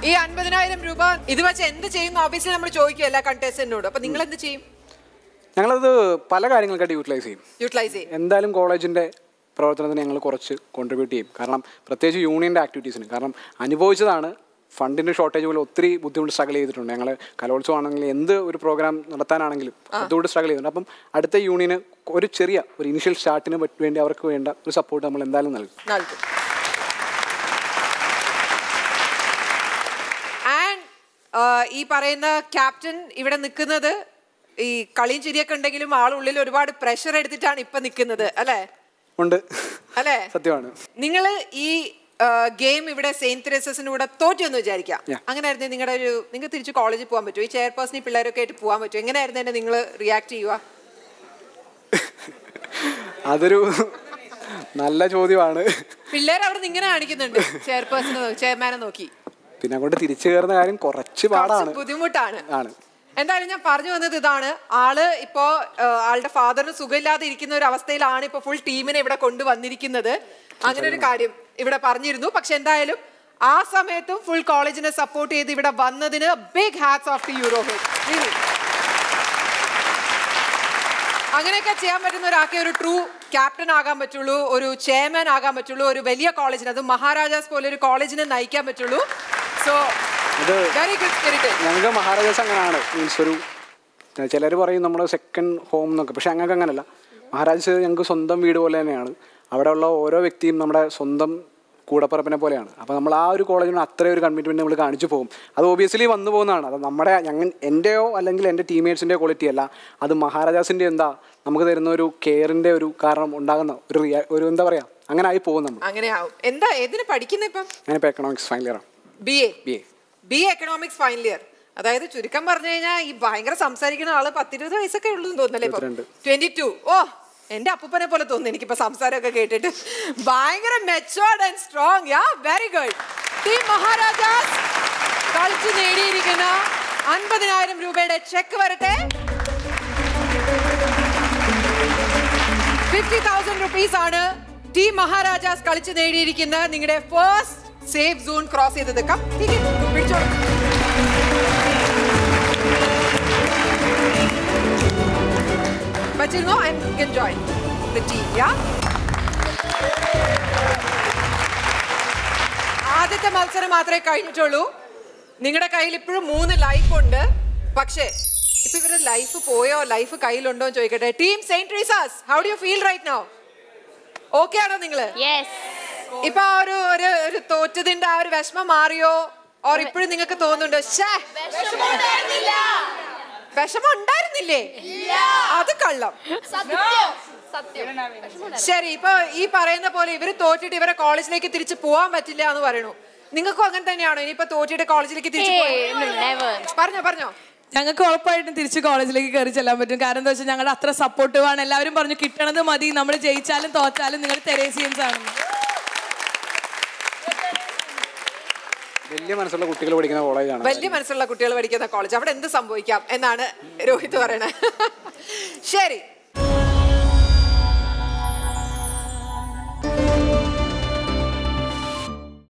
ഈ അൻപതിനായിരം രൂപ ഇത് വെച്ച് എന്ത് ചെയ്യുന്നു ഓബിയസ്ലി നമ്മൾ ചോദിക്കും എല്ലാ കണ്ടസ്റ്റന്റിനോട് അപ്പൊ നിങ്ങൾ എന്ത് ചെയ്യും ഞങ്ങളത് പല കാര്യങ്ങൾക്കായിട്ട് യൂട്ടിലൈസ് ചെയ്യും യൂട്ടിലൈസ് ചെയ്യും എന്തായാലും കോളേജിൻ്റെ പ്രവർത്തനത്തിന് ഞങ്ങൾ കുറച്ച് കോൺട്രിബ്യൂട്ട് ചെയ്യും കാരണം പ്രത്യേകിച്ച് യൂണിയൻ്റെ ആക്ടിവിറ്റീസിന് കാരണം അനുഭവിച്ചതാണ് ഫണ്ടിൻ്റെ ഷോർട്ടേജ് പോലെ ഒത്തിരി ബുദ്ധിമുട്ട് സ്ട്രഗിൾ ചെയ്തിട്ടുണ്ട് ഞങ്ങൾ കലോത്സവം ആണെങ്കിലും എന്ത് ഒരു പ്രോഗ്രാം നടത്താനാണെങ്കിലും ബുദ്ധിമുട്ട് സ്ട്രഗിൾ ചെയ്തിട്ടുണ്ട് അപ്പം അടുത്ത യൂണിയന് ഒരു ചെറിയ ഒരു ഇനിഷ്യൽ സ്റ്റാർട്ടിന് വേണ്ടി അവർക്ക് വേണ്ട ഒരു സപ്പോർട്ട് നമ്മൾ എന്തായാലും നൽകും നൽകും ആൻഡ് ഈ പറയുന്ന ക്യാപ്റ്റൻ ഇവിടെ നിൽക്കുന്നത് ഈ കളിയും ചിരിയൊക്കെ ഉണ്ടെങ്കിലും ആളുള്ളിൽ ഒരുപാട് പ്രഷർ എടുത്തിട്ടാണ് ഇപ്പൊ നിൽക്കുന്നത് അല്ലേ ഉണ്ട് അല്ലേ സത്യമാണ് നിങ്ങൾ ഈ ഗെയിം ഇവിടെ സെയിന്റ് തെരേസസിന് കൂടെ തോറ്റു എന്ന് വിചാരിക്കാം Yeah. അങ്ങനെയായിരുന്നു നിങ്ങളുടെ ഒരു നിങ്ങൾക്ക് തിരിച്ച് കോളേജിൽ പോകാൻ പറ്റുമോ ഈ ചെയർപേഴ്സൺ ഈ പിള്ളേരൊക്കെ ആയിട്ട് പോകാൻ പറ്റുമോ എങ്ങനെയായിരുന്നു തന്നെ നിങ്ങൾ റിയാക്ട് ചെയ്യുക അതൊരു നല്ല ചോദ്യമാണ് പിള്ളേർ അവിടെ നിന്ന് ഇങ്ങനെ കാണിക്കുന്നുണ്ട് ചെയർപേഴ്സൺ ചെയർമാനെ നോക്കി പിന്നെ അങ്ങോട്ട് തിരിച്ചു കയറുന്ന കാര്യം കുറച്ച് പാടാണ് കുറച്ച് ബുദ്ധിമുട്ടാണ് ആണ് എന്തായാലും ഞാൻ പറഞ്ഞു വന്നത് ഇതാണ് ആള് ഇപ്പോ ആ, ആളുടെ ഫാദറിന് സുഖമില്ലാതെ ഇരിക്കുന്ന ഒരു അവസ്ഥയിലാണ് ഇപ്പൊ ഫുൾ ടീമിനെ ഇവിടെ കൊണ്ടുവന്നിരിക്കുന്നത് അങ്ങനെ ഒരു കാര്യം ഇവിടെ പറഞ്ഞിരുന്നു പക്ഷെ എന്തായാലും ആ സമയത്തും ഫുൾ കോളേജിനെ സപ്പോർട്ട് ചെയ്ത് ഇവിടെ വന്നതിന് big hats off to you all അങ്ങനെയൊക്കെ ചെയ്യാൻ പറ്റുന്ന ഒരാൾക്ക് ഒരു ട്രൂ ക്യാപ്റ്റൻ ആകാൻ പറ്റുള്ളൂ ഒരു ചെയർമാൻ ആകാൻ പറ്റുള്ളൂ ഒരു വലിയ കോളേജിന് അത് മഹാരാജാസ് പോലെ ഒരു കോളേജിനെ നയിക്കാൻ പറ്റുള്ളൂ സോ അത് വെരി ഗുഡ് സ്പിരിറ്റ് ഞങ്ങൾക്ക് മഹാരാജാസ് അങ്ങനെയാണ് മീൻസ് ഒരു ചിലർ പറയും നമ്മുടെ സെക്കൻഡ് ഹോം എന്നൊക്കെ പക്ഷെ ഞങ്ങൾക്ക് അങ്ങനല്ല മഹാരാജാസ് ഞങ്ങൾക്ക് സ്വന്തം വീട് പോലെ തന്നെയാണ് അവിടെയുള്ള ഓരോ വ്യക്തിയും നമ്മുടെ സ്വന്തം കൂടപ്പറപ്പിനെ പോലെയാണ് അപ്പോൾ നമ്മൾ ആ ഒരു കോളേജിന് അത്രയും ഒരു കമ്മിറ്റ്മെൻറ്റ് നമ്മൾ കാണിച്ചു പോകും അത് ഓബിയസ്ലി വന്നു പോകുന്നതാണ് അത് നമ്മുടെ ഞങ്ങൾ എൻ്റെയോ അല്ലെങ്കിൽ എൻ്റെ ടീമേറ്റ്സിൻ്റെയോ ക്വാളിറ്റി അല്ല അത് മഹാരാജാസിൻ്റെ എന്താ നമുക്ക് തരുന്ന ഒരു കെയറിൻ്റെ ഒരു കാരണം ഉണ്ടാകുന്ന ഒരു റിയാ ഒരു എന്താ പറയുക അങ്ങനെ ആയി പോകും നമ്മൾ അങ്ങനെ ആവും എന്താ ഏതിന് പഠിക്കുന്ന ഇപ്പം ഞാനിപ്പോൾ എക്കണോമിക്സ് ഫൈനൽ ഇയറാണ് B A B A B economics final year അതായത് ചുരുക്കം പറഞ്ഞു കഴിഞ്ഞാൽ ഈ ഭയങ്കര സംസാരിക്കുന്ന ആള് പത്തിരുപത് വയസ്സൊക്കെ ഉള്ളൂ തോന്നല്ലേ ഇപ്പൊ ഇരുപത്തിരണ്ട്. ട്വന്റി ടു ഓ എന്റെ അപ്പൂപ്പനെ പോലെ തോന്നുന്നു എനിക്കിപ്പോ സംസാരമൊക്കെ കേട്ടിട്ട് ഭയങ്കര matured and strong yeah very good team Maharajas കളിച്ച് നേടിയിരിക്കുന്ന അൻപതിനായിരം രൂപയുടെ ചെക്ക് വരട്ടെ ഫിഫ്റ്റി തൗസൻഡ് റുപ്പീസ് ആണ് ടീം മഹാരാജാസ് കളിച്ച് നേടിയിരിക്കുന്ന നിങ്ങളുടെ ഫസ്റ്റ് സേഫ് സോൺ ക്രോസ് ചെയ്തത് കം പിടിച്ചോളൂ But you know, and you can join the team, yeah? ആദ്യത്തെ മത്സരം മാത്രമേ കഴിഞ്ഞിട്ടുള്ളൂ നിങ്ങളുടെ കയ്യിൽ ഇപ്പോഴും മൂന്ന് ലൈഫ് ഉണ്ട് പക്ഷേ ഇപ്പൊ ഇവരുടെ ലൈഫ് പോയോ ലൈഫ് കയ്യിലുണ്ടോ എന്ന് ചോദിക്കട്ടെ team saint Teresa's how do you feel right now okay ആണോ നിങ്ങള് ഇപ്പൊ ആ ഒരു ഒരു ഒരു തോറ്റതിന്റെ ആ ഒരു വിഷമം മാറിയോ ഓർ ഇപ്പോഴും നിങ്ങൾക്ക് തോന്നുന്നുണ്ടോ ശ്ശേ, വിഷമം ഉണ്ടായിരുന്നില്ലേ അത് കള്ളം ശരി ഇപ്പൊ ഈ പറയുന്ന പോലെ ഇവര് തോറ്റിട്ട് ഇവരെ കോളേജിലേക്ക് തിരിച്ചു പോവാൻ പറ്റില്ല എന്ന് പറയണു നിങ്ങൾക്കും അങ്ങനെ തന്നെയാണോ ഇനിയിപ്പോ തോറ്റിട്ട് കോളേജിലേക്ക് തിരിച്ചു പോയി പറഞ്ഞോ പറഞ്ഞോ ഞങ്ങൾക്ക് ഉറപ്പായിട്ടും തിരിച്ച് കോളേജിലേക്ക് കയറി ചെല്ലാൻ പറ്റും കാരണം എന്താ വെച്ചാൽ ഞങ്ങളുടെ അത്ര സപ്പോർട്ടീവ് ആണ് എല്ലാവരും പറഞ്ഞു കിട്ടണത് മതി നമ്മൾ ജയിച്ചാലും തോറ്റാലും നിങ്ങൾ തെരേസിയൻസ് ആണെന്ന് വലിയ മനസ്സുള്ള കുട്ടികൾ പഠിക്കുന്ന കോളേജാണ് വലിയ മനസ്സുള്ള കുട്ടികൾ പഠിക്കുന്ന കോളേജ് അവിടെ എന്ത് സംഭവിക്കാം എന്നാണ് രോഹിത് പറയണത് ശരി